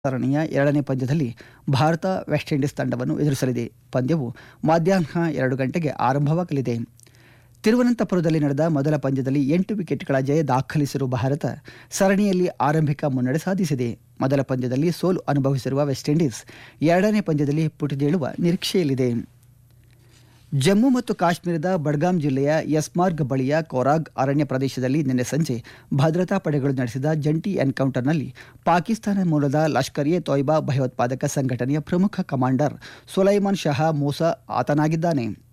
ಸರಣಿಯ ಎರಡನೇ ಪಂದ್ಯದಲ್ಲಿ ಭಾರತ ವೆಸ್ಟ್ ಇಂಡೀಸ್ ತಂಡವನ್ನು ಎದುರಿಸಲಿದೆ ಪಂದ್ಯವು ಮಧ್ಯಾಹ್ನ ಎರಡು ಗಂಟೆಗೆ ಆರಂಭವಾಗಲಿದೆ ತಿರುವನಂತಪುರದಲ್ಲಿ ನಡೆದ ಮೊದಲ ಪಂದ್ಯದಲ್ಲಿ ಎಂಟು ವಿಕೆಟ್ಗಳ ಜಯ ದಾಖಲಿಸಿರುವ ಭಾರತ ಸರಣಿಯಲ್ಲಿ ಆರಂಭಿಕ ಮುನ್ನಡೆ ಸಾಧಿಸಿದೆ ಮೊದಲ ಪಂದ್ಯದಲ್ಲಿ ಸೋಲು ಅನುಭವಿಸಿರುವ ವೆಸ್ಟ್ ಇಂಡೀಸ್ ಎರಡನೇ ಪಂದ್ಯದಲ್ಲಿ ಪುಟಿದೇಳುವ ನಿರೀಕ್ಷೆಯಲ್ಲಿದೆ ಜಮ್ಮು ಮತ್ತು ಕಾಶ್ಮೀರದ ಬಡ್ಗಾಮ್ ಜಿಲ್ಲೆಯ ಯಸ್ಮಾರ್ಗ್ ಬಳಿಯ ಕೊರಾಗ್ ಅರಣ್ಯ ಪ್ರದೇಶದಲ್ಲಿ ನಿನ್ನೆ ಸಂಜೆ ಭದ್ರತಾ ಪಡೆಗಳು ನಡೆಸಿದ ಜಂಟಿ ಎನ್ಕೌಂಟರ್ನಲ್ಲಿ ಪಾಕಿಸ್ತಾನ ಮೂಲದ ಲಷ್ಕರ್ ಎ ತೊಯ್ಬಾ ಭಯೋತ್ಪಾದಕ ಸಂಘಟನೆಯ ಪ್ರಮುಖ ಕಮಾಂಡರ್ ಸುಲೈಮಾನ್ ಶಹಾ ಮೂಸಾ ಆತನಾಗಿದ್ದಾನೆ